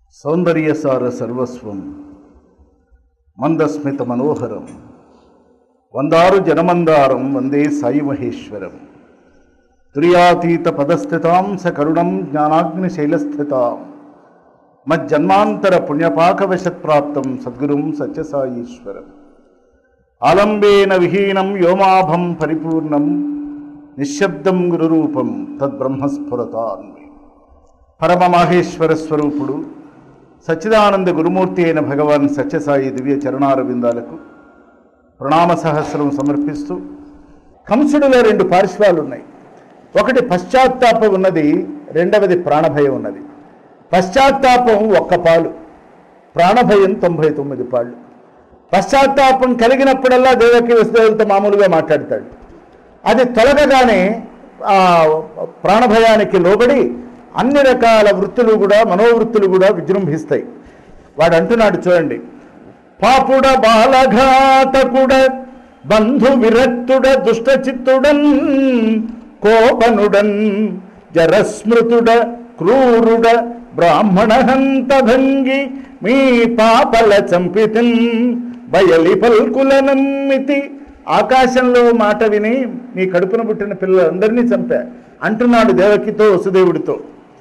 సౌందర్యసార సర్వస్వం మందస్మిత మనోహరం వందారు జనమందారం వందే సాయి మహేశ్వరం తుర్యాతీత పదస్థితాం సకరుణం జ్ఞానాగ్ని శైలస్థితాం మజ్జన్మాంతర పుణ్యపాకవశత్ప్రాప్తం సద్గురుం సత్యసాయీశ్వరం ఆలంబేన విహీనం వ్యోమాభం పరిపూర్ణం నిశ్శబ్దం గురురూపం తద్బ్రహ్మస్ఫురతాన్వి పరమ మాహేశ్వర స్వరూపుడు సచ్చిదానంద గురుమూర్తి అయిన భగవాన్ సత్యసాయి దివ్య చరణారవిందాలకు ప్రణామ సహస్రం సమర్పిస్తూ కంసుడిలో రెండు పార్శ్వాలు ఉన్నాయి ఒకటి పశ్చాత్తాపం ఉన్నది రెండవది ప్రాణభయం ఉన్నది పశ్చాత్తాపం ఒక్క పాలు ప్రాణభయం తొంభై తొమ్మిది పాళ్ళు పశ్చాత్తాపం కలిగినప్పుడల్లా దేవకి వసుదేవులతో మామూలుగా మాట్లాడతాడు అది తొలగగానే ఆ ప్రాణభయానికి లోబడి అన్ని రకాల వృత్తులు కూడా మనోవృత్తులు కూడా విజృంభిస్తాయి వాడు అంటున్నాడు చూడండి పాపుడ బాలఘాతకుడ బంధు విరక్తుడ దుష్టచిత్తుడన్ కోపనుడన్ జరస్మృతుడ క్రూరుడ బ్రాహ్మణ హంత భంగి మీ పాపల చంపితిన్ బయలి పల్కుల నమ్మితి ఆకాశంలో మాట విని నీ కడుపున పుట్టిన పిల్లలందరినీ చంపా అంటున్నాడు దేవకితో వసుదేవుడితో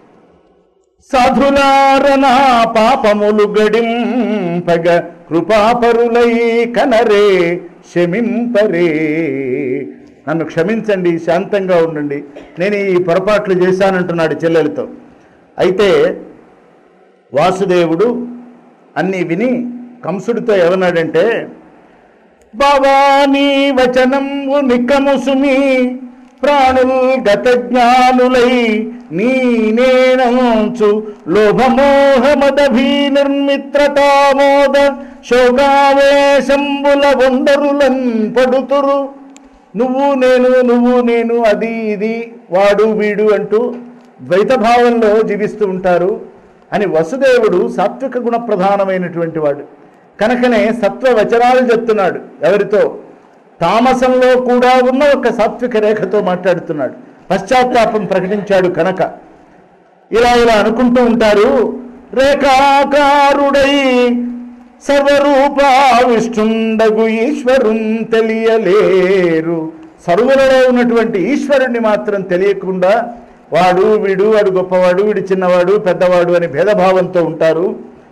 సాధులారనా పాపములు గడింపగ కృపాపరులై కనరే క్షమింపరే నన్ను క్షమించండి శాంతంగా ఉండండి నేను ఈ పొరపాట్లు చేశానంటున్నాడు చెల్లెలతో అయితే వాసుదేవుడు అన్నీ విని కంసుడితో ఏమన్నాడంటే భవానీ వచనంబు నికముసుమి ప్రాణుల్ గత జ్ఞానులై నీ నేనంచు లోభమోహమదభీ నిర్మిత్రతామోద శోకావేశంబుల వండరులన్ పడుతురు నువ్వు నేను నువ్వు నేను అది ఇది వాడు వీడు అంటూ ద్వైత భావంలో జీవిస్తూ ఉంటారు అని వసుదేవుడు సాత్విక గుణ ప్రధానమైనటువంటి వాడు కనుకనే సత్వ వచనాలు చెప్తున్నాడు ఎవరితో తామసంలో కూడా ఉన్న ఒక సాత్విక రేఖతో మాట్లాడుతున్నాడు పశ్చాత్తాపం ప్రకటించాడు కనుక ఇలా ఇలా అనుకుంటూ ఉంటారు రేఖాకారుడై సర్వరూపావిష్టుండగు ఈశ్వరున్ తెలియలేరు సర్వులలో ఉన్నటువంటి ఈశ్వరుణ్ణి మాత్రం తెలియకుండా వాడు వీడు వాడు గొప్పవాడు వీడు చిన్నవాడు పెద్దవాడు అని భేదభావంతో ఉంటారు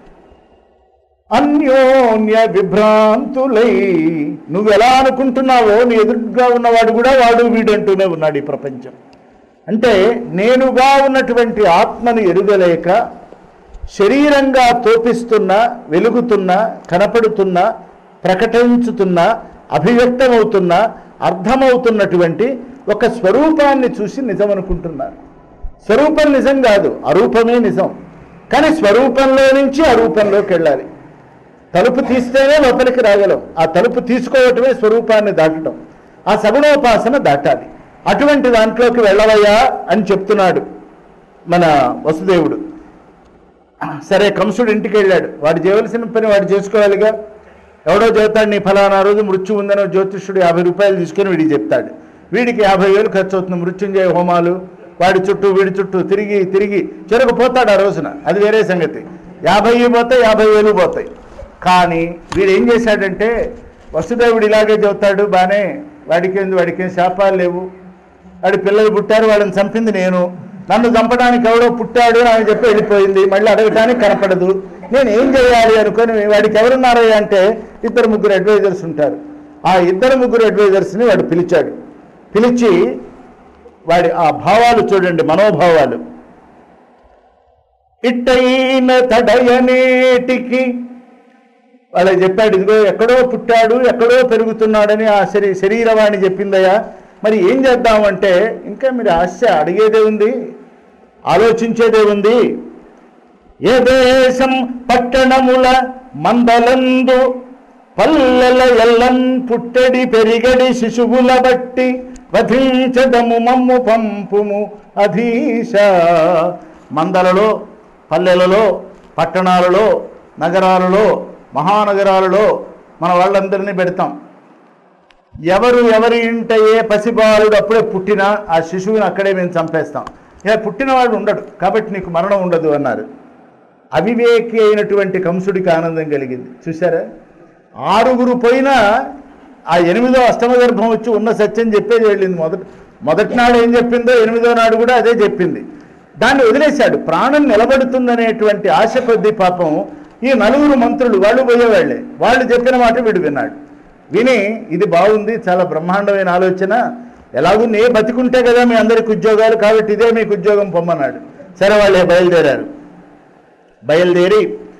అన్యోన్య విభ్రాంతులై నువ్వు ఎలా అనుకుంటున్నావో నీ ఎదురుగా ఉన్నవాడు కూడా వాడు వీడు అంటూనే ఉన్నాడు ఈ ప్రపంచం అంటే నేనుగా ఉన్నటువంటి ఆత్మను ఎరుగలేక శరీరంగా తోపిస్తున్న వెలుగుతున్న కనపడుతున్న ప్రకటించుతున్న అభివ్యక్తమవుతున్న అర్థమవుతున్నటువంటి ఒక స్వరూపాన్ని చూసి నిజం అనుకుంటున్నారు స్వరూపం నిజం కాదు అరూపమే నిజం కానీ స్వరూపంలో నుంచి అరూపంలోకి వెళ్ళాలి తలుపు తీస్తేనే లోపలికి రాగలం ఆ తలుపు తీసుకోవటమే స్వరూపాన్ని దాటడం ఆ సగుణోపాసన దాటాలి అటువంటి దాంట్లోకి వెళ్ళవయ్యా అని చెప్తున్నాడు మన వసుదేవుడు సరే కంసుడు ఇంటికి వెళ్ళాడు వాడు చేయవలసిన పని వాడు చేసుకోవాలిగా ఎవడో చెబుతాడు నీ ఫలానా రోజు మృత్యు ఉందనో జ్యోతిష్యుడు యాభై రూపాయలు తీసుకొని వీడికి చెప్తాడు వీడికి యాభై వేలు ఖర్చు అవుతుంది మృత్యుంజయ హోమాలు వాడి చుట్టూ వీడి చుట్టూ తిరిగి తిరిగి చెరకు పోతాడు ఆ రోజున అది వేరే సంగతి యాభై పోతాయి యాభై వేలు పోతాయి కానీ వీడు ఏం చేశాడంటే వసుదేవుడు ఇలాగే చెబుతాడు బానే వాడికేంది వాడికేం శాపాలు లేవు వాడి పిల్లలు పుట్టారు వాళ్ళని చంపింది నేను నన్ను చంపడానికి ఎవడో పుట్టాడు అని చెప్పి వెళ్ళిపోయింది మళ్ళీ అడగటానికి కనపడదు నేను ఏం చేయాలి అనుకొని వాడికి ఎవరున్నారయ్యా అంటే ఇద్దరు ముగ్గురు అడ్వైజర్స్ ఉంటారు ఆ ఇద్దరు ముగ్గురు అడ్వైజర్స్ని వాడు పిలిచాడు పిలిచి వాడి ఆ భావాలు చూడండి మనోభావాలు ఇట్టయిన తడయనేటికి వాళ్ళకి చెప్పాడు ఇదిగో ఎక్కడో పుట్టాడు ఎక్కడో పెరుగుతున్నాడని ఆ శరీ శరీరవాణి చెప్పిందయ్యా మరి ఏం చేద్దామంటే ఇంకా మీరు ఆశ అడిగేదే ఉంది ఆలోచించేదే ఉంది ఏ దేశం పట్టణముల మందలందు పల్లెల ఎల్లం పుట్టడి పెరిగడి శిశువుల బట్టి వధించదము మమ్ము పంపుము అధీశ మందలలో పల్లెలలో పట్టణాలలో నగరాలలో మహానగరాలలో మన వాళ్ళందరినీ పెడతాం ఎవరు ఎవరి ఇంట ఏ పసిబాలుడు అప్పుడే పుట్టినా ఆ శిశువుని అక్కడే మేము చంపేస్తాం ఇక పుట్టినవాడు ఉండడు కాబట్టి నీకు మరణం ఉండదు అన్నారు అవివేకి అయినటువంటి కంసుడికి ఆనందం కలిగింది చూసారా ఆరుగురు పోయినా ఆ ఎనిమిదో అష్టమ గర్భం వచ్చి ఉన్న సత్యం చెప్పేది వెళ్ళింది మొదటి మొదటి నాడు ఏం చెప్పిందో ఎనిమిదో నాడు కూడా అదే చెప్పింది దాన్ని వదిలేశాడు ప్రాణం నిలబడుతుందనేటువంటి ఆశ కొద్దీ పాపం ఈ నలుగురు మంత్రులు వాళ్ళు పోయేవాళ్ళే వాళ్ళు చెప్పిన మాట వీడు విన్నాడు విని ఇది బాగుంది చాలా బ్రహ్మాండమైన ఆలోచన ఎలాగూ నే బతికుంటే కదా మీ అందరికి ఉద్యోగాలు కాబట్టి ఇదే మీకు ఉద్యోగం పొమ్మన్నాడు సరే వాళ్ళే బయలుదేరారు బయలుదేరి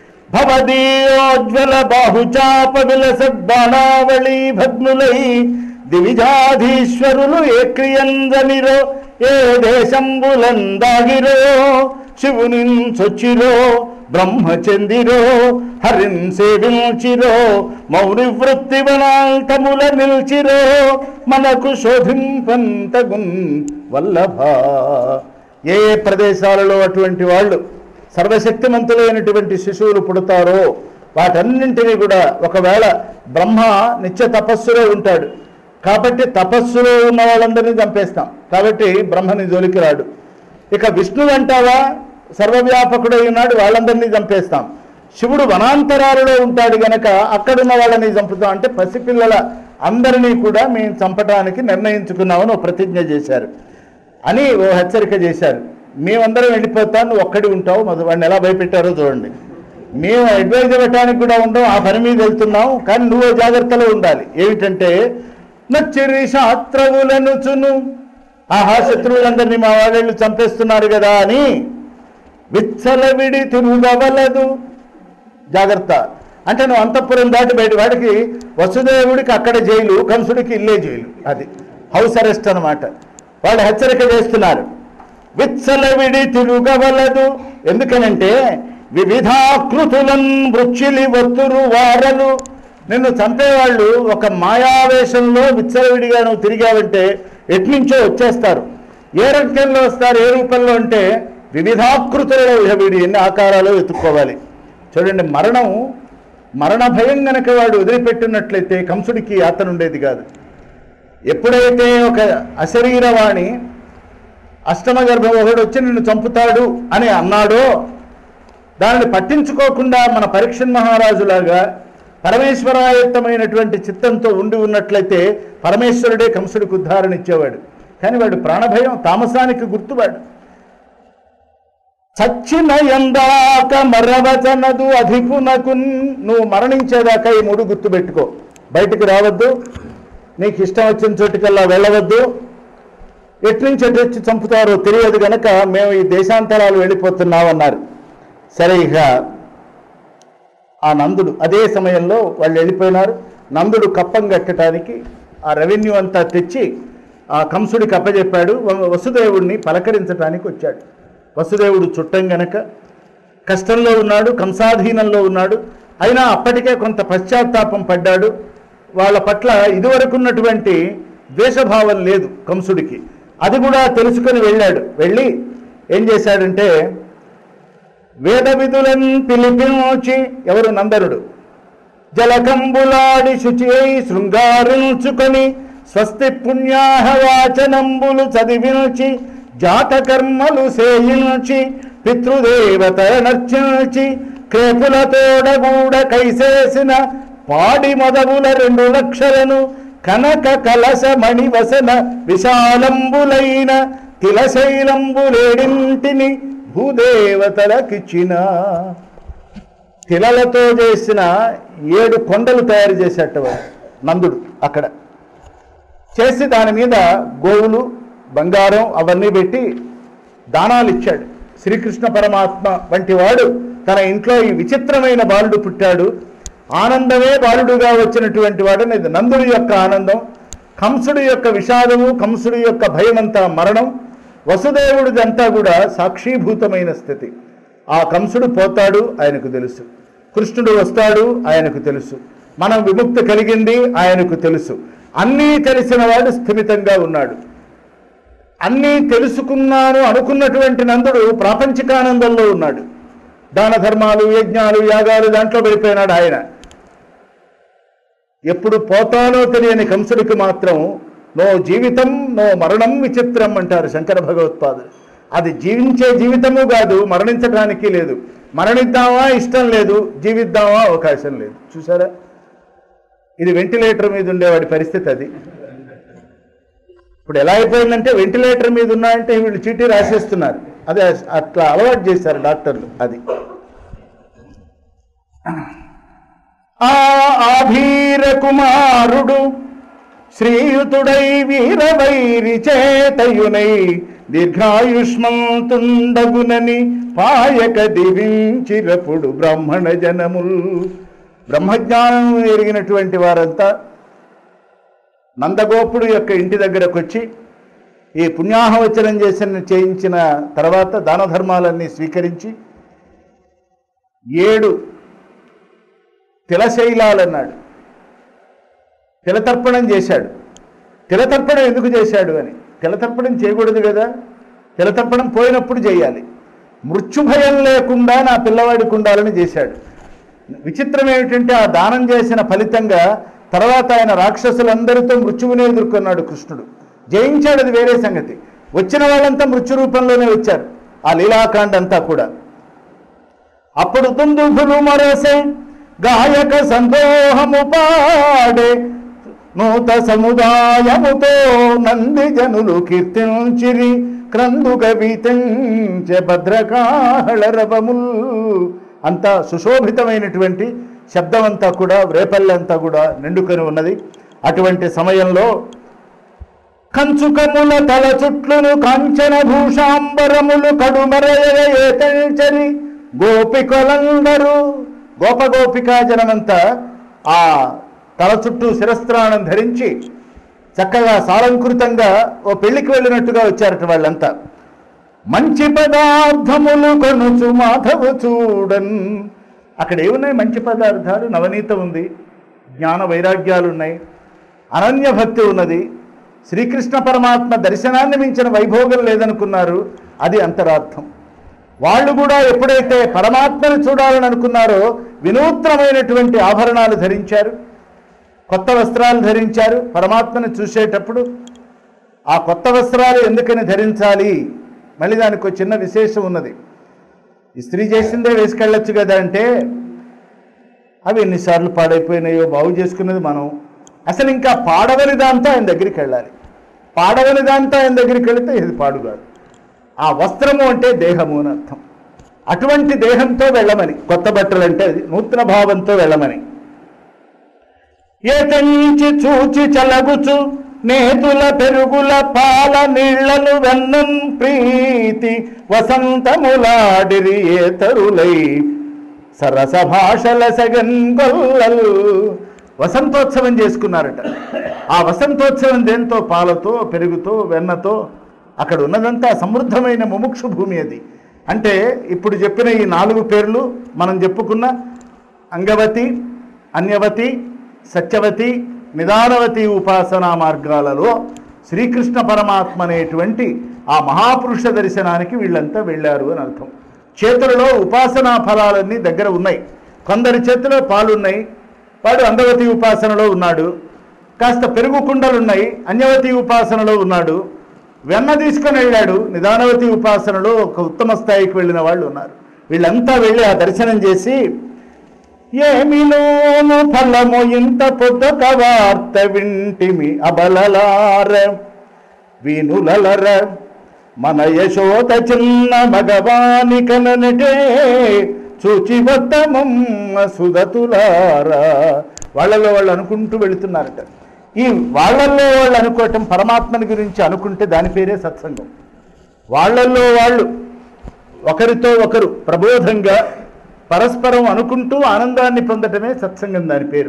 భవదీయోజ్వల బాహుచాప విలస బాణావళి భగ్నులై దివిజాధీశ్వరులు ఏ క్రియంజనిరో ఏ దేశంబులందాగిరో శివుని చొచ్చిరో బ్రహ్మచందిరో హరిన్ సేవించిరో మౌని వృత్తి వనాంతముల నిల్చిరో మనకు శోధింపంతగున్ వల్లభ ఏ ఏ ప్రదేశాలలో అటువంటి వాళ్ళు సర్వశక్తిమంతులైనటువంటి శిశువులు పుడతారో వాటన్నింటినీ కూడా ఒకవేళ బ్రహ్మ నిత్య తపస్సులో ఉంటాడు కాబట్టి తపస్సులో ఉన్న వాళ్ళందరినీ చంపేస్తాం కాబట్టి బ్రహ్మని జోలికి రాడు ఇక విష్ణువు అంటావా సర్వవ్యాపకుడై ఉన్నాడు వాళ్ళందరినీ చంపేస్తాం శివుడు వనాంతరాలలో ఉంటాడు గనక అక్కడున్న వాళ్ళని చంపుతాం అంటే పసిపిల్లల అందరినీ కూడా మేము చంపడానికి నిర్ణయించుకున్నామని ఓ ప్రతిజ్ఞ చేశారు అని ఓ హెచ్చరిక చేశారు మేమందరం వెళ్ళిపోతాం నువ్వు ఒక్కడి ఉంటావు మొదలు వాడిని ఎలా భయపెట్టారో చూడండి మేము అడ్వైజ్ ఇవ్వటానికి కూడా ఉండం ఆ పని మీద వెళ్తున్నాం కానీ నువ్వు జాగ్రత్తలో ఉండాలి ఏమిటంటే నచ్చిరి శాస్త్రవులనుచును ఆహా శత్రువులందరినీ మా వాళ్ళు చంపేస్తున్నారు కదా అని విచ్చలవిడి తిరుగవలదు జాగ్రత్త అంటే నువ్వు అంతఃపురం దాటి బయట వాడికి వసుదేవుడికి అక్కడ జైలు కంసుడికి ఇల్లే జైలు అది హౌస్ అరెస్ట్ అన్నమాట వాళ్ళు హెచ్చరిక చేస్తున్నారు విచ్చలవిడి తిరుగవలదు ఎందుకనంటే వివిధాకృతులన్ వృక్షిలి వత్తురు వారలు నిన్ను చంపేవాళ్ళు ఒక మాయావేశంలో విచ్చలవిడిగా నువ్వు తిరిగావంటే ఎట్నుంచో వచ్చేస్తారు ఏ రకంలో వస్తారు ఏ రూపంలో అంటే వివిధాకృతులలో వీడు ఎన్ని ఆకారాలు వెతుక్కోవాలి చూడండి మరణం మరణ భయం గనక వాడు వదిలిపెట్టినట్లయితే కంసుడికి యాతన ఉండేది కాదు ఎప్పుడైతే ఒక అశరీరవాణి అష్టమ గర్భం ఒకడు వచ్చి నిన్ను చంపుతాడు అని అన్నాడో దానిని పట్టించుకోకుండా మన పరీక్షన్ మహారాజులాగా పరమేశ్వరాయుక్తమైనటువంటి చిత్తంతో ఉండి ఉన్నట్లయితే పరమేశ్వరుడే కంసుడికి ఉద్ధారణ ఇచ్చేవాడు కానీ వాడు ప్రాణభయం తామసానికి గుర్తువాడు చచ్చిన ఎందాక మరవచనదు అధిపునకు నువ్వు మరణించేదాకా ఈ మూడు గుర్తుపెట్టుకో బయటికి రావద్దు నీకు ఇష్టం వచ్చిన చోటుకల్లా వెళ్ళవద్దు ఎట్నుంచి ఎటు వచ్చి చంపుతారో తెలియదు గనక మేము ఈ దేశాంతరాలు వెళ్ళిపోతున్నామన్నారు సరే ఇక ఆ నందుడు అదే సమయంలో వాళ్ళు వెళ్ళిపోయినారు నందుడు కప్పం కట్టడానికి ఆ రెవెన్యూ అంతా తెచ్చి ఆ కంసుడికి అప్పచెప్పాడు వ- వసుదేవుడిని పలకరించడానికి వచ్చాడు వసుదేవుడు చుట్టం గనక కష్టంలో ఉన్నాడు కంసాధీనంలో ఉన్నాడు అయినా అప్పటికే కొంత పశ్చాత్తాపం పడ్డాడు వాళ్ళ పట్ల ఇదివరకున్నటువంటి ద్వేషభావం లేదు కంసుడికి అది కూడా తెలుసుకొని వెళ్ళాడు వెళ్ళి ఏం చేశాడంటే వేద విధులను పిలిపించి ఎవరు నందరుడు జలకంబులాడి శుచి అయి శృంగారించుకొని స్వస్తి పుణ్యాహ వాచనంబులు చదివించి జాతకర్మలు సేయించి పితృదేవత నర్చించి క్రేపులతోడగూడ కైసేసిన పాడి మొదవుల రెండు లక్షలను కనక కలశ మణివసన విశాలంబులైన తిలశైలంబులేడింటిని భూదేవతలకిచ్చిన తిలలతో చేసిన ఏడు కొండలు తయారు చేసేట నందుడు అక్కడ చేసి దాని మీద గోవులు బంగారం అవన్నీ పెట్టి దానాలు ఇచ్చాడు శ్రీకృష్ణ పరమాత్మ వంటి వాడు తన ఇంట్లో ఈ విచిత్రమైన బాలుడు పుట్టాడు ఆనందమే బాలుడుగా వచ్చినటువంటి వాడని ఇది నందుడి యొక్క ఆనందం కంసుడి యొక్క విషాదము కంసుడి యొక్క భయమంతా మరణం వసుదేవుడిదంతా కూడా సాక్షీభూతమైన స్థితి ఆ కంసుడు పోతాడు ఆయనకు తెలుసు కృష్ణుడు వస్తాడు ఆయనకు తెలుసు మనం విముక్తి కలిగింది ఆయనకు తెలుసు అన్నీ తెలిసిన వాడు స్థిమితంగా ఉన్నాడు అన్నీ తెలుసుకున్నాను అనుకున్నటువంటి నందుడు ప్రాపంచికానందంలో ఉన్నాడు దాన ధర్మాలు యజ్ఞాలు యాగాలు దాంట్లో పడిపోయినాడు ఆయన ఎప్పుడు పోతానో తెలియని కంసుడికి మాత్రం నో జీవితం నో మరణం విచిత్రం అంటారు శంకర భగవత్పాదులు అది జీవించే జీవితము కాదు మరణించడానికి లేదు మరణిద్దామా ఇష్టం లేదు జీవిద్దామా అవకాశం లేదు చూసారా ఇది వెంటిలేటర్ మీద ఉండేవాడి పరిస్థితి అది ఇప్పుడు ఎలా అయిపోయిందంటే వెంటిలేటర్ మీద ఉన్నాయంటే వీళ్ళు చీటీ రాసేస్తున్నారు అదే అట్లా అలవాటు చేశారు డాక్టర్లు అది ఆ ఆభీర కుమారుడు శ్రీయుతుడై వీరవైరి చేతయునై దీర్ఘాయుష్మంతుండగునని పాయక దివించిరపుడు బ్రాహ్మణ జనముల్ బ్రహ్మజ్ఞానం ఎరిగినటువంటి వారంతా నందగోపుడు యొక్క ఇంటి దగ్గరకు వచ్చి ఈ పుణ్యాహవచనం చేసిన చేయించిన తర్వాత దాన ధర్మాలన్నీ స్వీకరించి ఏడు తిలశైలాలన్నాడు తిలతర్పణం చేశాడు తిలతర్పణం ఎందుకు చేశాడు అని తిలతర్పణం చేయకూడదు కదా తిలతర్పణం పోయినప్పుడు చేయాలి మృత్యుభయం లేకుండా నా పిల్లవాడికి ఉండాలని చేశాడు విచిత్రం ఏమిటంటే ఆ దానం చేసిన ఫలితంగా తర్వాత ఆయన రాక్షసులందరితో మృత్యువునే ఎదుర్కొన్నాడు కృష్ణుడు జయించాడు అది వేరే సంగతి వచ్చిన వాళ్ళంతా మృత్యు రూపంలోనే వచ్చారు ఆ లీలాకాండ అంతా కూడా అప్పుడు తుందుభులు మరసే గాయక సందోహము పాడే నూత సముదాయముతో నంది జనులు కీర్తించిరి క్రందుక వీతించ భద్రకాళరవముల్ అంతా సుశోభితమైనటువంటి శబ్దమంతా కూడా రేపల్లంతా కూడా నిండుకొని ఉన్నది అటువంటి సమయంలో కంచుకముల తల చుట్లును కాంచన భూషాంబరములు కడుమరయరి గోపికలందరూ గోప గోపికా జనమంతా ఆ తల చుట్టూ శిరస్త్రాణం ధరించి చక్కగా సాలంకృతంగా ఓ పెళ్లికి వెళ్ళినట్టుగా వచ్చారట వాళ్ళంతా మంచి పదార్థములు కొనుచు మాధవు చూడన్ అక్కడ ఏమున్నాయి మంచి పదార్థాలు నవనీత ఉంది జ్ఞాన వైరాగ్యాలు ఉన్నాయి అనన్య భక్తి ఉన్నది శ్రీకృష్ణ పరమాత్మ దర్శనాన్ని మించిన వైభోగం లేదనుకున్నారు అది అంతరార్థం వాళ్ళు కూడా ఎప్పుడైతే పరమాత్మను చూడాలని అనుకున్నారో వినూత్నమైనటువంటి ఆభరణాలు ధరించారు కొత్త వస్త్రాలు ధరించారు పరమాత్మను చూసేటప్పుడు ఆ కొత్త వస్త్రాలు ఎందుకని ధరించాలి మళ్ళీ దానికి ఒక చిన్న విశేషం ఉన్నది ఇస్త్రీ చేసిందే వేసుకెళ్ళొచ్చు కదా అంటే అవి ఎన్నిసార్లు పాడైపోయినాయో బాగు చేసుకున్నది మనం అసలు ఇంకా పాడవని దాంతో ఆయన దగ్గరికి వెళ్ళాలి పాడవని దాంతో ఆయన దగ్గరికి వెళితే ఇది పాడు కాదు ఆ వస్త్రము అంటే దేహము అని అర్థం అటువంటి దేహంతో వెళ్ళమని కొత్త బట్టలు అంటే అది నూతన భావంతో వెళ్ళమని ఏతంచి చూచి చలగుచు నేతుల పెరుగుల పాల నీళ్లను వెన్నం ప్రీతి వసంతములాడిరి ఏతరులై సరస భాషల సగన్ గొల్లలు వసంతోత్సవం చేసుకున్నారట ఆ వసంతోత్సవం దేంతో పాలతో పెరుగుతో వెన్నతో అక్కడ ఉన్నదంతా సమృద్ధమైన ముముక్షు భూమి అది అంటే ఇప్పుడు చెప్పిన ఈ నాలుగు పేర్లు మనం చెప్పుకున్న అంగవతి అన్యవతి సత్యవతి నిదానవతి ఉపాసనా మార్గాలలో శ్రీకృష్ణ పరమాత్మ అనేటువంటి ఆ మహాపురుష దర్శనానికి వీళ్ళంతా వెళ్ళారు అని అర్థం చేతులలో ఉపాసనా ఫలాలన్నీ దగ్గర ఉన్నాయి కొందరి చేతిలో పాలున్నాయి వాడు అందవతి ఉపాసనలో ఉన్నాడు కాస్త పెరుగు కుండలున్నాయి అన్యవతి ఉపాసనలో ఉన్నాడు వెన్న తీసుకొని వెళ్ళాడు నిదానవతి ఉపాసనలో ఒక ఉత్తమ స్థాయికి వెళ్ళిన వాళ్ళు ఉన్నారు వీళ్ళంతా వెళ్ళి ఆ దర్శనం చేసి ఏమిలోను ఫలము ఇంత పొద్దొక వార్త వింటిమి అబలలార వీనులలర మన యశోద చిన్న మగవాని కననటే చూచి వద్దమమ్మ సుదతులారా వాళ్ళలో వాళ్ళు అనుకుంటూ వెళుతున్నారట ఈ వాళ్ళల్లో వాళ్ళు అనుకోవటం పరమాత్మని గురించి అనుకుంటే దాని పేరే సత్సంగం వాళ్ళల్లో వాళ్ళు ఒకరితో ఒకరు ప్రబోధంగా పరస్పరం అనుకుంటూ ఆనందాన్ని పొందటమే సత్సంగం దాని పేరు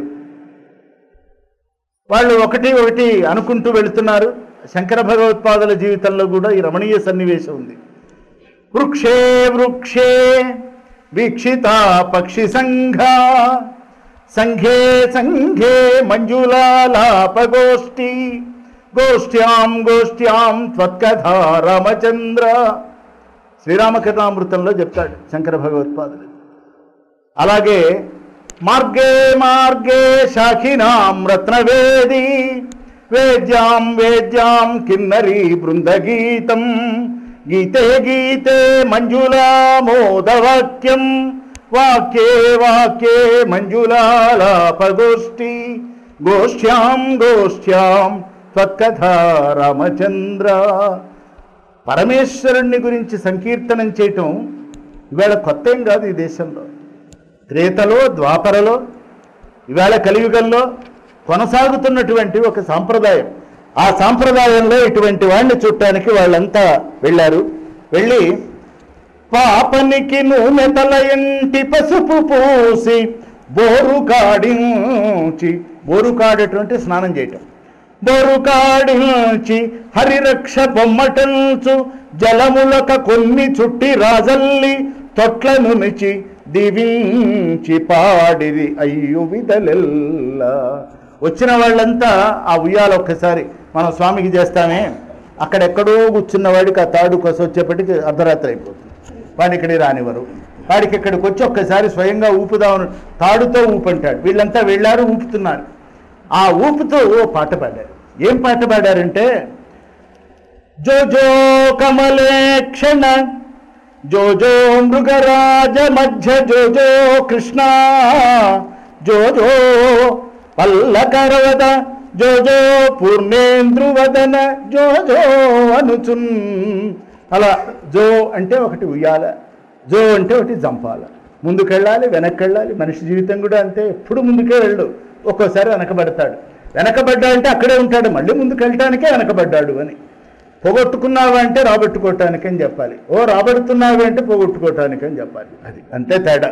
వాళ్ళు ఒకటి ఒకటి అనుకుంటూ వెళుతున్నారు శంకర భగవత్పాదుల జీవితంలో కూడా ఈ రమణీయ సన్నివేశం ఉంది వృక్షే వృక్షే వీక్షిత పక్షి సంఘ సంఘే సంఘే మంజులాలాపగోష్ఠి గోష్ఠ్యాం గోష్ఠ్యాం త్వత్కథా రామచంద్ర శ్రీరామకథామృతంలో చెప్తాడు శంకర భగవత్పాదులు అలాగే మార్గే మార్గే శాఖినాం రత్నవేది వేద్యాం వేద్యాం కిన్నరీ బృందగీతం గీతే గీతే మంజులా మోదవాక్యం వాక్యే వాక్యే మంజులాలాపగోష్ఠి గోష్ఠ్యాం గోష్ఠ్యాం త్వత్కథ రామచంద్ర పరమేశ్వరుణ్ణి గురించి సంకీర్తనం చేయటం ఇవాళ కొత్త ఏం కాదు ఈ దేశంలో త్రేతలో ద్వాపరలో ఇవాళ కలియుగంలో కొనసాగుతున్నటువంటి ఒక సాంప్రదాయం ఆ సాంప్రదాయంలో ఇటువంటి వాడిని చూడటానికి వాళ్ళంతా వెళ్ళారు వెళ్ళి పాపనికి నూనె తల ఇంటి పసుపు పూసి బోరు కాడించి బోరు కాడటువంటి స్నానం చేయటం బోరు కాడించి హరిరక్ష బొమ్మటంచు జలములక కొన్ని చుట్టి రాజల్లి తొట్లను నిచి దివించి పాడిది అయ్యు విదలెల్ల వచ్చిన వాళ్ళంతా ఆ ఉయ్యాల ఒక్కసారి మనం స్వామికి చేస్తామే అక్కడెక్కడో కూర్చున్న వాడికి ఆ తాడు కొస వచ్చేప్పటికి అర్ధరాత్రి అయిపోతుంది వాడిని ఇక్కడికి రానివ్వరు వాడికి ఇక్కడికి వచ్చి ఒక్కసారి స్వయంగా ఊపుదామని తాడుతో ఊపంటాడు వీళ్ళంతా వెళ్ళారు ఊపుతున్నారు ఆ ఊపుతో ఓ పాట పాడారు ఏం పాట పాడారంటే జో జో కమలేక్షణ జో జో మృగరాజ మధ్య జో జో కృష్ణ జో జో పల్లకరవద జో జో పూర్ణేంద్రువదన జో జో అనుచున్ అలా జో అంటే ఒకటి ఉయ్యాల జో అంటే ఒకటి జంపాల ముందుకెళ్ళాలి వెనక్కి వెళ్ళాలి మనిషి జీవితం కూడా అంతే ఎప్పుడు ముందుకే వెళ్ళు ఒక్కోసారి వెనకబడతాడు వెనకబడ్డా అంటే అక్కడే ఉంటాడు మళ్ళీ ముందుకు వెళ్ళటానికే వెనకబడ్డాడు అని పోగొట్టుకున్నావు అంటే రాబట్టుకోవటానికి అని చెప్పాలి ఓ రాబడుతున్నావు అంటే పోగొట్టుకోవటానికి అని చెప్పాలి అది అంతే తేడా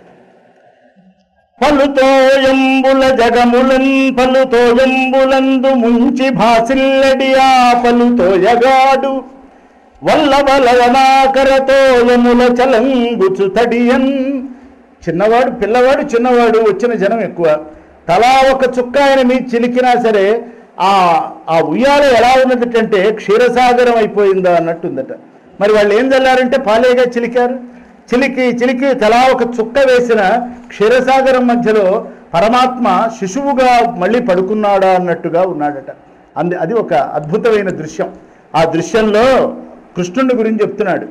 పలుతోయంబుల జగములన్ పలుతోయంబులందు ముంచి భాసిల్లడి ఆ పలుతోయగాడు వల్ల వలవనాకరతోయముల చలంగుచు తడియన్ చిన్నవాడు పిల్లవాడు చిన్నవాడు వచ్చిన జనం ఎక్కువ తలా ఒక చుక్క ఆయన మీ చిలికినా సరే ఆ ఆ ఉయ్యాల ఎలా ఉన్నదంటే క్షీరసాగరం అయిపోయిందా అన్నట్టుందట మరి వాళ్ళు ఏం చల్లారంటే పాలేగా చిలికారు చిలికి చిలికి తలా ఒక చుక్క వేసిన క్షీరసాగరం మధ్యలో పరమాత్మ శిశువుగా మళ్ళీ పడుకున్నాడా అన్నట్టుగా ఉన్నాడట అంది అది ఒక అద్భుతమైన దృశ్యం ఆ దృశ్యంలో కృష్ణుడి గురించి చెప్తున్నాడు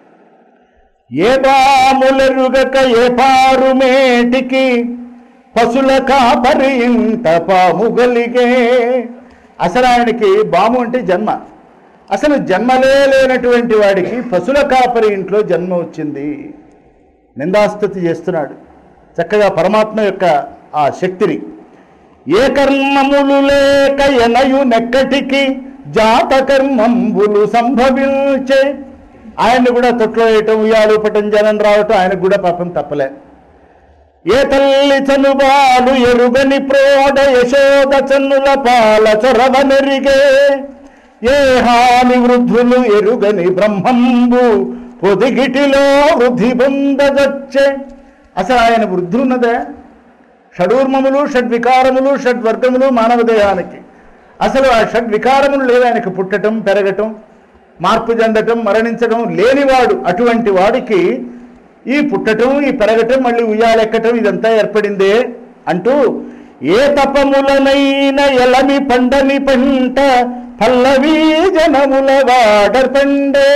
ఏ బాములరుగక ఏ పారు మేటికి పశుల కాపరి ఇంత పాము గలిగే అసలు ఆయనకి బాము అంటే జన్మ అసలు జన్మలే లేనటువంటి వాడికి పశుల కాపరి ఇంట్లో జన్మ వచ్చింది నిందాస్తుతి చేస్తున్నాడు చక్కగా పరమాత్మ యొక్క ఆ శక్తిని ఏ కర్మములు లేక ఎనయు నెక్కటికి జాత కర్మంబులు సంభవించే ఆయన్ని కూడా తొట్లో వేయటం ఉయ్యాలుపటం జనం రావటం ఆయనకు కూడా పాపం తప్పలే ఏ తల్లి చనుబాలు ఎరుగని ప్రోడ యశోద చన్నుల పాల చొరవ నెరిగే ఏ హాని వృద్ధులు ఎరుగని బ్రహ్మంబు పొదిగిటిలో వృద్ధి పొందదొచ్చే అసలు ఆయన వృద్ధి ఉన్నదే షడూర్మములు షడ్వికారములు షడ్వర్గములు మానవ దేహానికి అసలు ఆ షడ్వికారములు లేవు ఆయనకు పుట్టటం పెరగటం మార్పు చెందటం మరణించడం లేనివాడు అటువంటి వాడికి ఈ పుట్టటం ఈ పెరగటం మళ్ళీ ఉయ్యాలెక్కటం ఇదంతా ఏర్పడిందే అంటూ ఏ తపములనైన ఎలమి పండని పంట పల్లవీ జనముల వాడర్పండే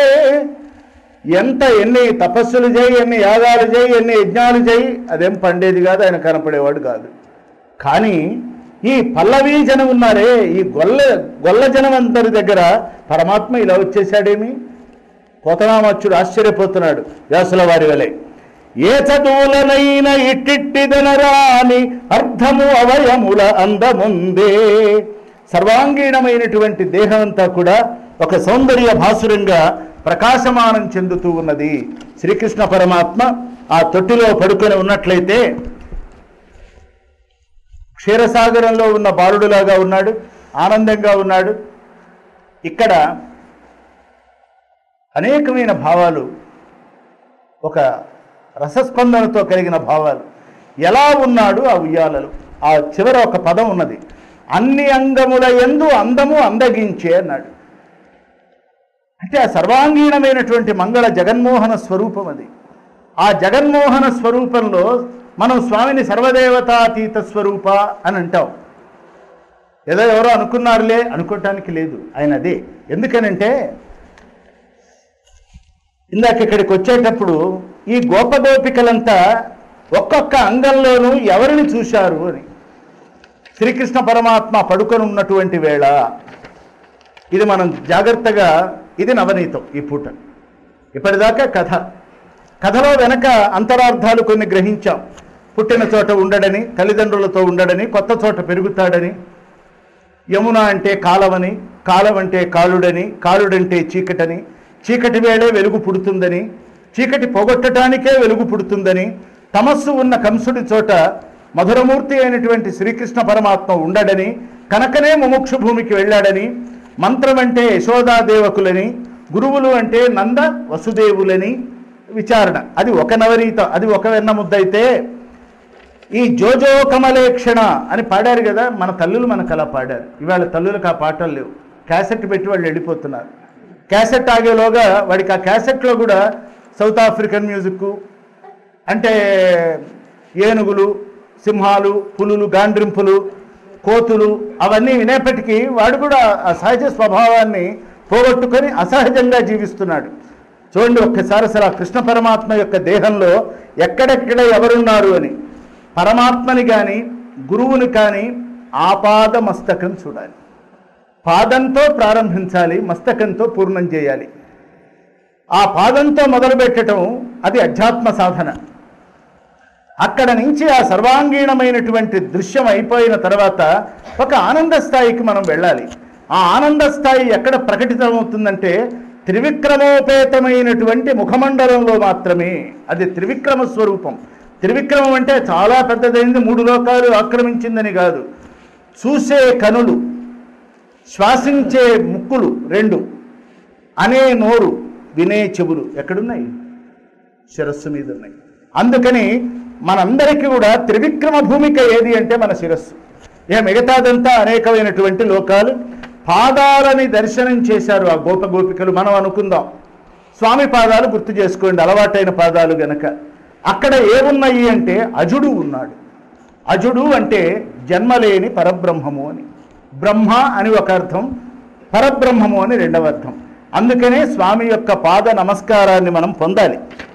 ఎంత ఎన్ని తపస్సులు చేయి ఎన్ని యాగాలు చేయి ఎన్ని యజ్ఞాలు చేయి అదేం పండేది కాదు ఆయన కనపడేవాడు కాదు కానీ ఈ పల్లవీ జనం ఉన్నారే ఈ గొల్ల గొల్ల జనం అందరి దగ్గర పరమాత్మ ఇలా వచ్చేసాడేమి పోతనామచ్చుడు ఆశ్చర్యపోతున్నాడు వ్యాసుల వారి వలె ఏ చదువులనైన ఇట్టిట్టిదనరాని అర్థము అవయముల అందముందే సర్వాంగీణమైనటువంటి దేహం అంతా కూడా ఒక సౌందర్య భాసురంగా ప్రకాశమానం చెందుతూ ఉన్నది శ్రీకృష్ణ పరమాత్మ ఆ తొట్టిలో పడుకొని ఉన్నట్లయితే క్షీరసాగరంలో ఉన్న బాలుడులాగా ఉన్నాడు ఆనందంగా ఉన్నాడు ఇక్కడ అనేకమైన భావాలు ఒక రసస్పందనతో కలిగిన భావాలు ఎలా ఉన్నాడు ఆ ఉయ్యాలలు ఆ చివర ఒక పదం ఉన్నది అన్ని అంగముల ఎందు అందము అందగించే అన్నాడు అంటే ఆ సర్వాంగీణమైనటువంటి మంగళ జగన్మోహన స్వరూపం అది ఆ జగన్మోహన స్వరూపంలో మనం స్వామిని సర్వదేవతాతీత స్వరూప అని అంటాం ఏదో ఎవరో అనుకున్నారులే అనుకోవటానికి లేదు ఆయన అదే ఎందుకనంటే ఇందాక ఇక్కడికి వచ్చేటప్పుడు ఈ గోపగోపికలంతా ఒక్కొక్క అంగంలోనూ ఎవరిని చూశారు అని శ్రీకృష్ణ పరమాత్మ పడుకొని ఉన్నటువంటి వేళ ఇది మనం జాగ్రత్తగా ఇది నవనీతం ఈ పూట ఇప్పటిదాకా కథ కథలో వెనక అంతరార్థాలు కొన్ని గ్రహించాం పుట్టిన చోట ఉండడని తల్లిదండ్రులతో ఉండడని కొత్త చోట పెరుగుతాడని యమున అంటే కాలవని కాలం అంటే కాలుడని కాలుడంటే చీకటని చీకటి వేళే వెలుగు పుడుతుందని చీకటి పోగొట్టడానికే వెలుగు పుడుతుందని తమస్సు ఉన్న కంసుడి చోట మధురమూర్తి అయినటువంటి శ్రీకృష్ణ పరమాత్మ ఉండడని కనుకనే ముముక్షు భూమికి వెళ్ళాడని మంత్రం అంటే యశోదాదేవకులని గురువులు అంటే నంద వసుదేవులని విచారణ అది ఒక నవరీత అది ఒక వెన్న ముద్దయితే ఈ జోజో కమలేక్షణ అని పాడారు కదా మన తల్లులు మనకు అలా పాడారు ఇవాళ తల్లులకు ఆ పాటలు లేవు క్యాసెట్ పెట్టి వాళ్ళు వెళ్ళిపోతున్నారు క్యాసెట్ ఆగేలోగా వాడికి ఆ క్యాసెట్లో కూడా సౌత్ ఆఫ్రికన్ మ్యూజిక్ అంటే ఏనుగులు సింహాలు పులులు గాండ్రింపులు కోతులు అవన్నీ వినేపటికీ వాడు కూడా ఆ సహజ స్వభావాన్ని పోగొట్టుకొని అసహజంగా జీవిస్తున్నాడు చూడండి ఒక్కసారి అసలు ఆ కృష్ణ పరమాత్మ యొక్క దేహంలో ఎక్కడెక్కడ ఎవరున్నారు అని పరమాత్మని కానీ గురువుని కానీ ఆపాద మస్తకం చూడాలి పాదంతో ప్రారంభించాలి మస్తకంతో పూర్ణం చేయాలి ఆ పాదంతో మొదలుపెట్టడం అది అధ్యాత్మ సాధన అక్కడ నుంచి ఆ సర్వాంగీణమైనటువంటి దృశ్యం అయిపోయిన తర్వాత ఒక ఆనంద స్థాయికి మనం వెళ్ళాలి ఆ ఆనంద స్థాయి ఎక్కడ ప్రకటితమవుతుందంటే త్రివిక్రమోపేతమైనటువంటి ముఖమండలంలో మాత్రమే అది త్రివిక్రమ స్వరూపం త్రివిక్రమం అంటే చాలా పెద్దదైంది మూడు లోకాలు ఆక్రమించిందని కాదు చూసే కనులు శ్వాసించే ముక్కులు రెండు అనే నోరు వినే చెవులు ఎక్కడున్నాయి శిరస్సు మీద ఉన్నాయి అందుకని మనందరికీ కూడా త్రివిక్రమ భూమిక ఏది అంటే మన శిరస్సు ఇక మిగతాదంతా అనేకమైనటువంటి లోకాలు పాదాలని దర్శనం చేశారు ఆ గోప గోపికలు మనం అనుకుందాం స్వామి పాదాలు గుర్తు చేసుకోండి అలవాటైన పాదాలు గనక అక్కడ ఏమున్నాయి అంటే అజుడు ఉన్నాడు అజుడు అంటే జన్మలేని పరబ్రహ్మము అని బ్రహ్మ అని ఒక అర్థం పరబ్రహ్మము అని రెండవ అర్థం అందుకనే స్వామి యొక్క పాద నమస్కారాన్ని మనం పొందాలి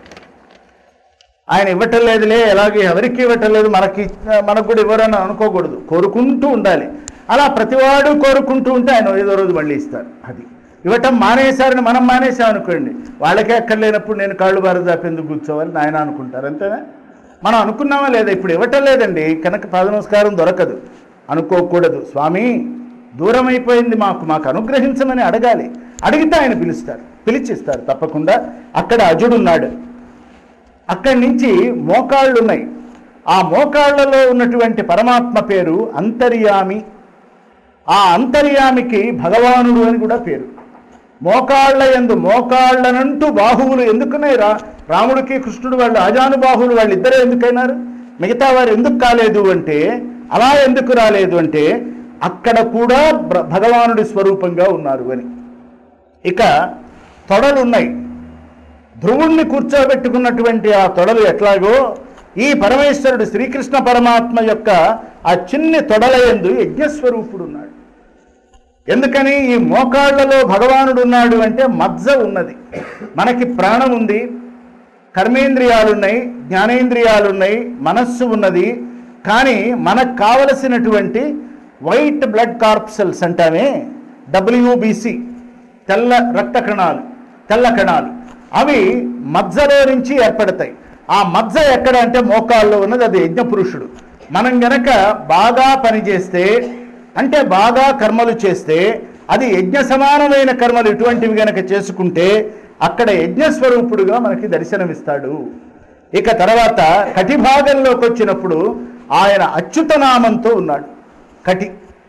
ఆయన ఇవ్వటం లేదులే ఎలాగే ఎవరికి ఇవ్వటం లేదు మనకి మనకు కూడా ఇవ్వరని అనుకోకూడదు కోరుకుంటూ ఉండాలి అలా ప్రతివాడు కోరుకుంటూ ఉంటే ఆయన ఏదో రోజు మళ్ళీ ఇస్తారు అది ఇవ్వటం మానేశారని మనం మానేసాం అనుకోండి వాళ్ళకే అక్కర్లేనప్పుడు నేను కాళ్ళు బారు దాపి ఎందుకు కూర్చోవాలి నాయన అనుకుంటారు అంతేనా మనం అనుకున్నామా లేదా ఇప్పుడు ఇవ్వటం లేదండి కనుక పాద నమస్కారం దొరకదు అనుకోకూడదు స్వామి దూరం అయిపోయింది మాకు మాకు అనుగ్రహించమని అడగాలి అడిగితే ఆయన పిలుస్తారు పిలిచిస్తారు తప్పకుండా అక్కడ అజుడున్నాడు అక్కడి నుంచి మోకాళ్ళు ఉన్నాయి ఆ మోకాళ్ళలో ఉన్నటువంటి పరమాత్మ పేరు అంతర్యామి ఆ అంతర్యామికి భగవానుడు అని కూడా పేరు మోకాళ్ళ ఎందు మోకాళ్ళనంటూ బాహువులు ఎందుకున్నాయి రా రాముడికి కృష్ణుడు వాళ్ళు అజానుబాహువులు వాళ్ళు ఇద్దరే ఎందుకైనారు మిగతా వారు ఎందుకు కాలేదు అంటే అలా ఎందుకు రాలేదు అంటే అక్కడ కూడా బ్ర- భగవానుడి స్వరూపంగా ఉన్నారు అని ఇక తొడలు ఉన్నాయి ధ్రువుణ్ణి కూర్చోబెట్టుకున్నటువంటి ఆ తొడలు ఎట్లాగో ఈ పరమేశ్వరుడు శ్రీకృష్ణ పరమాత్మ యొక్క ఆ చిన్ని తొడల యందు యజ్ఞస్వరూపుడు ఉన్నాడు ఎందుకని ఈ మోకాళ్లలో భగవానుడు ఉన్నాడు అంటే మజ్జ ఉన్నది మనకి ప్రాణం ఉంది కర్మేంద్రియాలున్నాయి జ్ఞానేంద్రియాలున్నాయి మనస్సు ఉన్నది కానీ మనకు కావలసినటువంటి వైట్ బ్లడ్ కార్ప్సెల్స్ అంటామే డబ్ల్యూబీసీ తెల్ల రక్త కణాలు తెల్ల కణాలు అవి మజ్జలో నుంచి ఏర్పడతాయి ఆ మజ్జ ఎక్కడ అంటే మోకాల్లో ఉన్నది అది యజ్ఞపురుషుడు మనం గనక బాగా పనిచేస్తే అంటే బాగా కర్మలు చేస్తే అది యజ్ఞ సమానమైన కర్మలు ఇటువంటివి గనక చేసుకుంటే అక్కడ యజ్ఞస్వరూపుడుగా మనకి దర్శనమిస్తాడు ఇక తర్వాత కటి భాగంలోకి వచ్చినప్పుడు ఆయన అచ్యుతనామంతో ఉన్నాడు కటి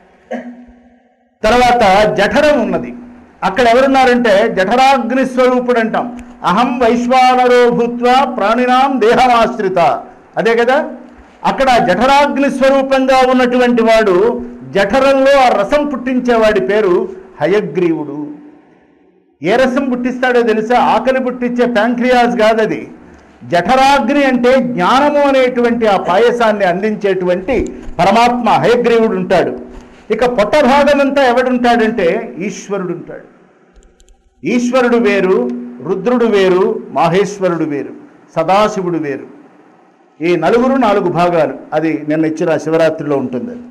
తర్వాత జఠరం ఉన్నది అక్కడ ఎవరున్నారంటే జఠరాగ్ని స్వరూపుడు అంటాం అహం వైశ్వానరో భూత్వ ప్రాణినాం దేహమాశ్రిత అదే కదా అక్కడ జఠరాగ్ని స్వరూపంగా ఉన్నటువంటి వాడు జఠరంలో ఆ రసం పుట్టించేవాడి పేరు హయగ్రీవుడు ఏ రసం పుట్టిస్తాడో తెలుసా ఆకలి పుట్టించే ప్యాంక్రియాస్ కాదది జఠరాగ్ని అంటే జ్ఞానము అనేటువంటి ఆ పాయసాన్ని అందించేటువంటి పరమాత్మ హయగ్రీవుడు ఉంటాడు ఇక పొట్ట భాగమంతా ఎవడుంటాడంటే ఈశ్వరుడు ఉంటాడు ఈశ్వరుడు వేరు రుద్రుడు వేరు మాహేశ్వరుడు వేరు సదాశివుడు వేరు ఈ నలుగురు నాలుగు భాగాలు అది నిన్న ఇచ్చిన శివరాత్రిలో ఉంటుంది అది.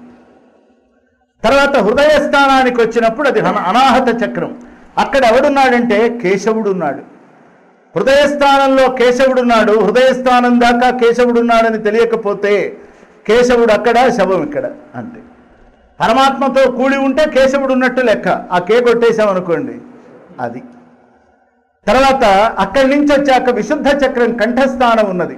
తర్వాత హృదయ స్థానానికి వచ్చినప్పుడు అది అన- అనాహత చక్రం అక్కడ ఎవడున్నాడంటే కేశవుడు ఉన్నాడు హృదయ స్థానంలో కేశవుడు ఉన్నాడు హృదయ స్థానం దాకా కేశవుడు ఉన్నాడని తెలియకపోతే కేశవుడు అక్కడ శవం ఇక్కడ అంతే పరమాత్మతో కూడి ఉంటే కేశవుడు ఉన్నట్టు లెక్క ఆ కే కొట్టేశామనుకోండి అది తర్వాత అక్కడి నుంచి వచ్చాక విశుద్ధ చక్రం కంఠస్థానం ఉన్నది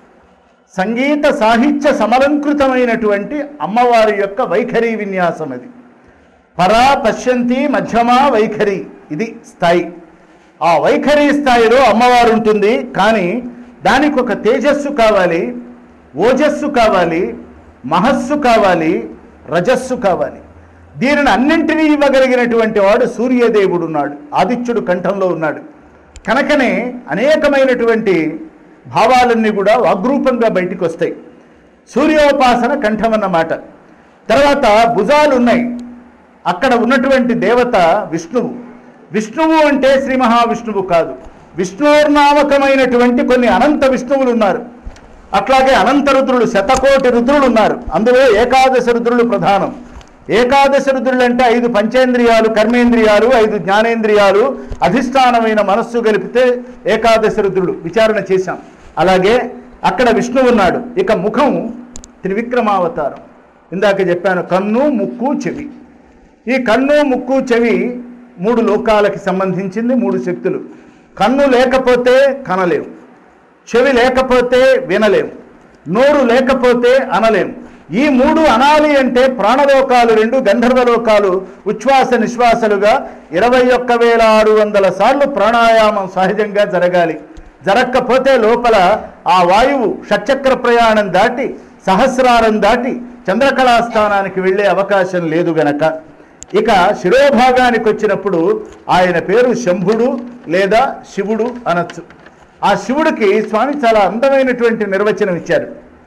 సంగీత సాహిత్య సమలంకృతమైనటువంటి అమ్మవారి యొక్క వైఖరి విన్యాసం అది పరా పశ్యంతి మధ్యమా వైఖరి ఇది స్థాయి ఆ వైఖరి స్థాయిలో అమ్మవారు ఉంటుంది కానీ దానికి ఒక తేజస్సు కావాలి ఓజస్సు కావాలి మహస్సు కావాలి రజస్సు కావాలి దీనిని అన్నింటినీ ఇవ్వగలిగినటువంటి వాడు సూర్యదేవుడు ఉన్నాడు ఆదిత్యుడు కంఠంలో ఉన్నాడు కనుకనే అనేకమైనటువంటి భావాలన్నీ కూడా వాగ్రూపంగా బయటికి వస్తాయి సూర్యోపాసన కంఠం అన్నమాట తర్వాత భుజాలు ఉన్నాయి అక్కడ ఉన్నటువంటి దేవత విష్ణువు విష్ణువు అంటే శ్రీ మహావిష్ణువు కాదు విష్ణుర్నామకమైనటువంటి కొన్ని అనంత విష్ణువులు ఉన్నారు అట్లాగే అనంత రుద్రులు శతకోటి రుద్రులు ఉన్నారు అందులో ఏకాదశ రుద్రులు ప్రధానం ఏకాదశ రుద్రులు అంటే ఐదు పంచేంద్రియాలు కర్మేంద్రియాలు ఐదు జ్ఞానేంద్రియాలు అధిష్టానమైన మనస్సు కలిపితే ఏకాదశ రుద్రులు విచారణ చేశాం అలాగే అక్కడ విష్ణువు ఉన్నాడు ఇక ముఖం త్రివిక్రమావతారం ఇందాక చెప్పాను కన్ను ముక్కు చెవి ఈ కన్ను ముక్కు చెవి మూడు లోకాలకి సంబంధించింది మూడు శక్తులు కన్ను లేకపోతే కనలేము చెవి లేకపోతే వినలేం నోరు లేకపోతే అనలేం ఈ మూడు అనాలి అంటే ప్రాణలోకాలు రెండు గంధర్వలోకాలు ఉచ్ఛ్వాస నిశ్వాసలుగా ఇరవై ఒక్క వేల ఆరు వందల సార్లు ప్రాణాయామం సహజంగా జరగాలి జరగకపోతే లోపల ఆ వాయువు షట్చక్ర ప్రయాణం దాటి సహస్రారం దాటి చంద్రకళా స్థానానికి వెళ్ళే అవకాశం లేదు గనక ఇక శిరోభాగానికి వచ్చినప్పుడు ఆయన పేరు శంభుడు లేదా శివుడు అనొచ్చు ఆ శివుడికి స్వామి చాలా అందమైనటువంటి నిర్వచనం ఇచ్చారు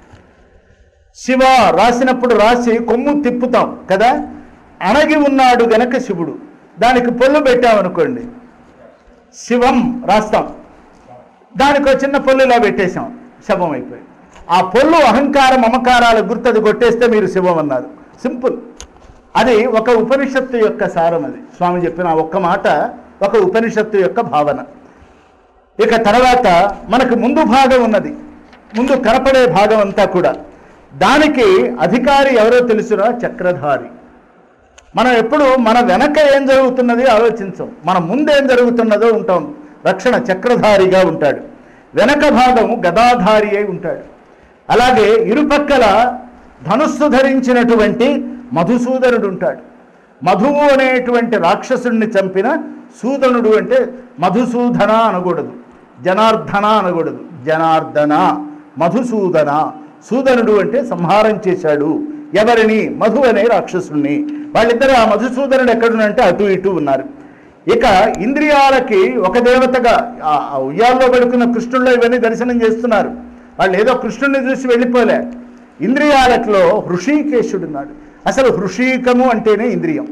శివ రాసినప్పుడు రాసి కొమ్ము తిప్పుతాం కదా అణగి ఉన్నాడు గనక శివుడు దానికి పొల్లు పెట్టామనుకోండి శివం రాస్తాం దానికి ఒక చిన్న పొల్లు ఇలా పెట్టేశాం శవం అయిపోయి ఆ పొల్లు అహంకారం మమకారాల గుర్తది కొట్టేస్తే మీరు శివం అన్నారు సింపుల్ అది ఒక ఉపనిషత్తు యొక్క సారం అది స్వామి చెప్పిన ఆ ఒక్క మాట ఒక ఉపనిషత్తు యొక్క భావన ఇక తర్వాత మనకు ముందు భాగం ఉన్నది ముందు కనపడే భాగం అంతా కూడా దానికి అధికారి ఎవరో తెలుసురా చక్రధారి మనం ఎప్పుడు మన వెనక ఏం జరుగుతున్నది ఆలోచించం మన ముందేం జరుగుతున్నదో ఉంటాం రక్షణ చక్రధారిగా ఉంటాడు వెనక భాగం గదాధారి అయి ఉంటాడు అలాగే ఇరుపక్కల ధనుస్సు ధరించినటువంటి మధుసూదనుడు ఉంటాడు మధువు అనేటువంటి రాక్షసుడిని చంపిన సూదనుడు అంటే మధుసూదన అనకూడదు జనార్దన అనకూడదు జనార్దన మధుసూదన సూదనుడు అంటే సంహారం చేశాడు ఎవరిని మధు అనే రాక్షసుడిని వాళ్ళిద్దరు ఆ మధుసూదనుడు ఎక్కడున్నంటే అటు ఇటు ఉన్నారు ఇక ఇంద్రియాలకి ఒక దేవతగా ఆ ఆ ఉయ్యాల్లో పడుకున్న కృష్ణుల్లో ఇవన్నీ దర్శనం చేస్తున్నారు వాళ్ళు ఏదో కృష్ణుడిని చూసి వెళ్ళిపోలే ఇంద్రియాలకులో హృషీకేశుడున్నాడు అసలు హృషీకము అంటేనే ఇంద్రియం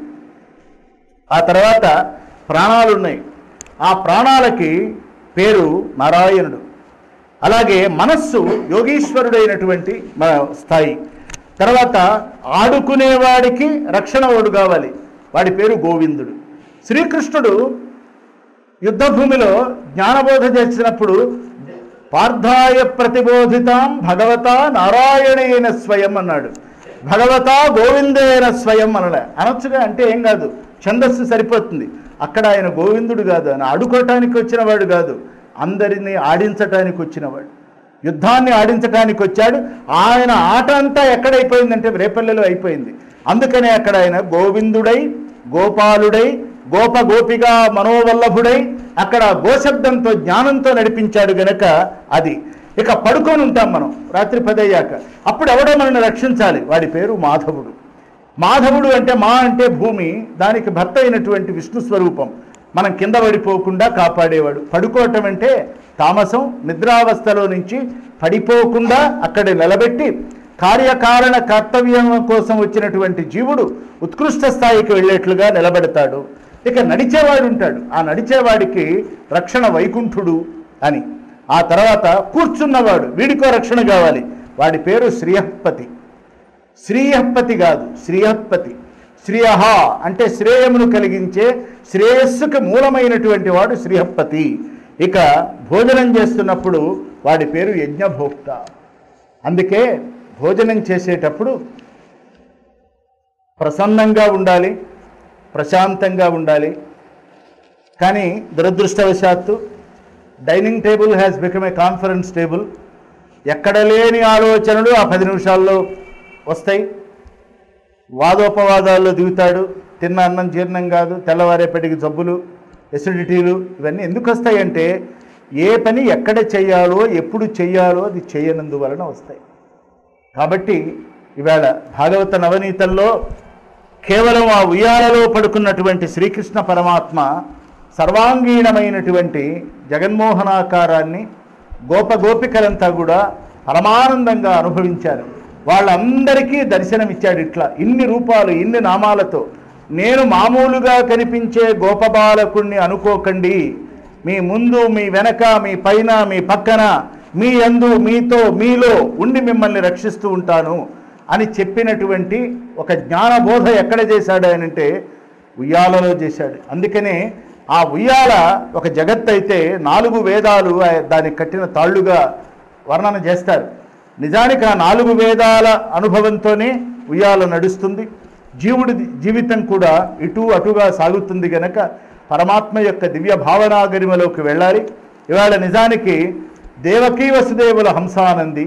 ఆ తర్వాత ప్రాణాలు ఉన్నాయి ఆ ప్రాణాలకి పేరు నారాయణుడు అలాగే మనస్సు యోగీశ్వరుడైనటువంటి మన స్థాయి తర్వాత ఆడుకునేవాడికి రక్షణ ఓడు కావాలి వాడి పేరు గోవిందుడు శ్రీకృష్ణుడు యుద్ధభూమిలో జ్ఞానబోధ చేసినప్పుడు పార్థాయ ప్రతిబోధితాం భగవత నారాయణేన స్వయం అన్నాడు భగవత గోవిందేన స్వయం అనలే అనొచ్చుగా అంటే ఏం కాదు ఛందస్సు సరిపోతుంది అక్కడ ఆయన గోవిందుడు కాదు ఆయన ఆడుకోవటానికి వచ్చినవాడు కాదు అందరినీ ఆడించటానికి వచ్చినవాడు యుద్ధాన్ని ఆడించడానికి వచ్చాడు ఆయన ఆట అంతా ఎక్కడైపోయిందంటే రేపల్లెలో అయిపోయింది అందుకనే అక్కడ ఆయన గోవిందుడై గోపాలుడై గోప గోపిగా మనోవల్లభుడై అక్కడ గోశబ్దంతో జ్ఞానంతో నడిపించాడు గనక అది ఇక పడుకొని ఉంటాం మనం రాత్రి పదయ్యాక అప్పుడు ఎవడో మనల్ని రక్షించాలి వాడి పేరు మాధవుడు మాధవుడు అంటే మా అంటే భూమి దానికి భర్త అయినటువంటి విష్ణు స్వరూపం మనం కింద పడిపోకుండా కాపాడేవాడు పడుకోవటం అంటే తామసం నిద్రావస్థలో నుంచి పడిపోకుండా అక్కడ నిలబెట్టి కార్యకారణ కర్తవ్యం కోసం వచ్చినటువంటి జీవుడు ఉత్కృష్ట స్థాయికి వెళ్ళేట్లుగా నిలబెడతాడు ఇక నడిచేవాడు ఉంటాడు ఆ నడిచేవాడికి రక్షణ వైకుంఠుడు అని ఆ తర్వాత కూర్చున్నవాడు వీడికో రక్షణ కావాలి వాడి పేరు శ్రీయపతి శ్రీయపతి కాదు శ్రీయపతి శ్రీయహ అంటే శ్రేయమును కలిగించే శ్రేయస్సుకు మూలమైనటువంటి వాడు శ్రీహపతి ఇక భోజనం చేస్తున్నప్పుడు వాడి పేరు యజ్ఞభోక్త అందుకే భోజనం చేసేటప్పుడు ప్రసన్నంగా ఉండాలి ప్రశాంతంగా ఉండాలి కానీ దురదృష్టవశాత్తు dining table has become a conference table ఎక్కడ లేని ఆలోచనలు ఆ పది నిమిషాల్లో వస్తాయి వాదోపవాదాల్లో దిగుతాడు తిన్న అన్నం జీర్ణం కాదు తెల్లవారేపటికి జబ్బులు ఎసిడిటీలు ఇవన్నీ ఎందుకు వస్తాయంటే ఏ పని ఎక్కడ చేయాలో ఎప్పుడు చేయాలో అది చేయనందువలన వస్తాయి కాబట్టి ఇవాళ భాగవత నవనీతంలో కేవలం ఆ ఉయ్యాలలో పడుకున్నటువంటి శ్రీకృష్ణ పరమాత్మ సర్వాంగీణమైనటువంటి జగన్మోహనాకారాన్ని గోప గోపికలంతా కూడా పరమానందంగా అనుభవించారు వాళ్ళందరికీ దర్శనమిచ్చాడు ఇట్లా ఇన్ని రూపాలు ఇన్ని నామాలతో నేను మామూలుగా కనిపించే గోపబాలకుణ్ణి అనుకోకండి మీ ముందు మీ వెనక మీ పైన మీ పక్కన మీ యందు మీతో మీలో ఉండి మిమ్మల్ని రక్షిస్తూ ఉంటాను అని చెప్పినటువంటి ఒక జ్ఞానబోధ ఎక్కడ చేశాడు అని అంటే ఉయ్యాలలో చేశాడు అందుకనే ఆ ఉయ్యాల ఒక జగత్ అయితే నాలుగు వేదాలు ఆ- దానికి కట్టిన తాళ్ళుగా వర్ణన చేస్తారు నిజానికి ఆ నాలుగు వేదాల అనుభవంతోనే ఉయ్యాల నడుస్తుంది జీవుడి జీవితం కూడా ఇటు అటుగా సాగుతుంది గనక పరమాత్మ యొక్క దివ్య భావనాగరిమలోకి వెళ్ళాలి ఇవాళ నిజానికి దేవకీ వసుదేవుల హంసానంది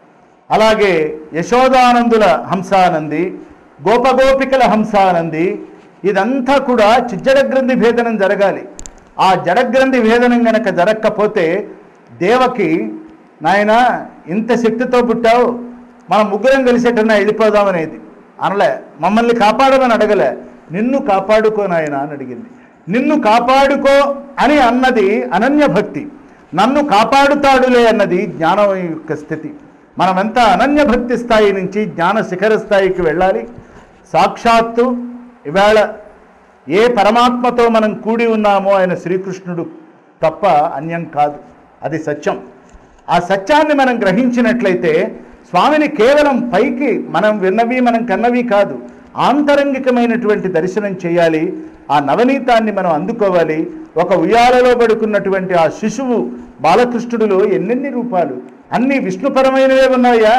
అలాగే యశోదానందుల హంసానంది గోపగోపికల హంసానంది ఇదంతా కూడా చిజ్జడగ్రంథి భేదనం జరగాలి ఆ జడగ్రంథి భేదనం గనక జరగకపోతే దేవకి నాయన ఇంత శక్తితో పుట్టావు మనం ముగ్గురం కలిసేటన్నా వెళ్ళిపోదామనేది అనలే మమ్మల్ని కాపాడమని అడగలే నిన్ను కాపాడుకో నాయన అని అడిగింది నిన్ను కాపాడుకో అని అన్నది అనన్య భక్తి నన్ను కాపాడుతాడులే అన్నది జ్ఞానం యొక్క స్థితి మనమంతా అనన్య భక్తి స్థాయి నుంచి జ్ఞాన శిఖర స్థాయికి వెళ్ళాలి సాక్షాత్తు ఇవాళ ఏ పరమాత్మతో మనం కూడి ఉన్నామో ఆయన శ్రీకృష్ణుడు తప్ప అన్యం కాదు అది సత్యం ఆ సత్యాన్ని మనం గ్రహించినట్లయితే స్వామిని కేవలం పైకి మనం విన్నవి మనం కన్నవి కాదు ఆంతరంగికమైనటువంటి దర్శనం చేయాలి ఆ నవనీతాన్ని మనం అందుకోవాలి ఒక ఉయ్యాలలో పడుకున్నటువంటి ఆ శిశువు బాలకృష్ణుడిలో ఎన్నెన్ని రూపాలు అన్ని విష్ణుపరమైనవే ఉన్నాయా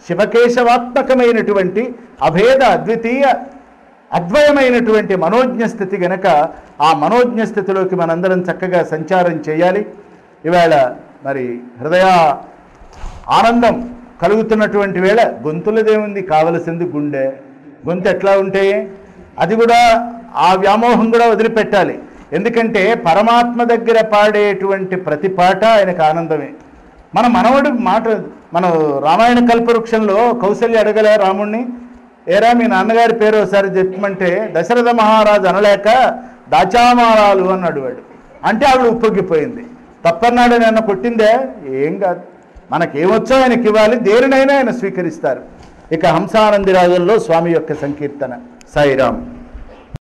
శివకేశవాత్మకమైనటువంటి అభేద అద్వితీయ అద్వయమైనటువంటి మనోజ్ఞ స్థితి గనక ఆ మనోజ్ఞ స్థితిలోకి మనందరం చక్కగా సంచారం చేయాలి ఇవాళ మరి హృదయ ఆనందం కలుగుతున్నటువంటి వేళ గొంతులదేముంది కావలసింది గుండె గొంతు ఎట్లా ఉంటే అది కూడా ఆ వ్యామోహం కూడా వదిలిపెట్టాలి ఎందుకంటే పరమాత్మ దగ్గర పాడేటువంటి ప్రతి పాట ఆయనకు ఆనందమే మన మనవడు మాట మన రామాయణ కల్పవృక్షంలో కౌశల్య అడగలే రాముణ్ణి ఏరా మీ నాన్నగారి పేరు ఒకసారి చెప్పమంటే దశరథ మహారాజు అనలేక దాచామారాలు అన్నాడు వాడు అంటే ఆవిడ ఉప్పొంగిపోయింది తప్పన్నాడు నన్ను కొట్టిందే ఏం కాదు మనకేమొచ్చో ఆయనకి ఇవ్వాలి దేనినైనా ఆయన స్వీకరిస్తారు ఇక హంసానంది రాజుల్లో స్వామి యొక్క సంకీర్తన సాయిరామ్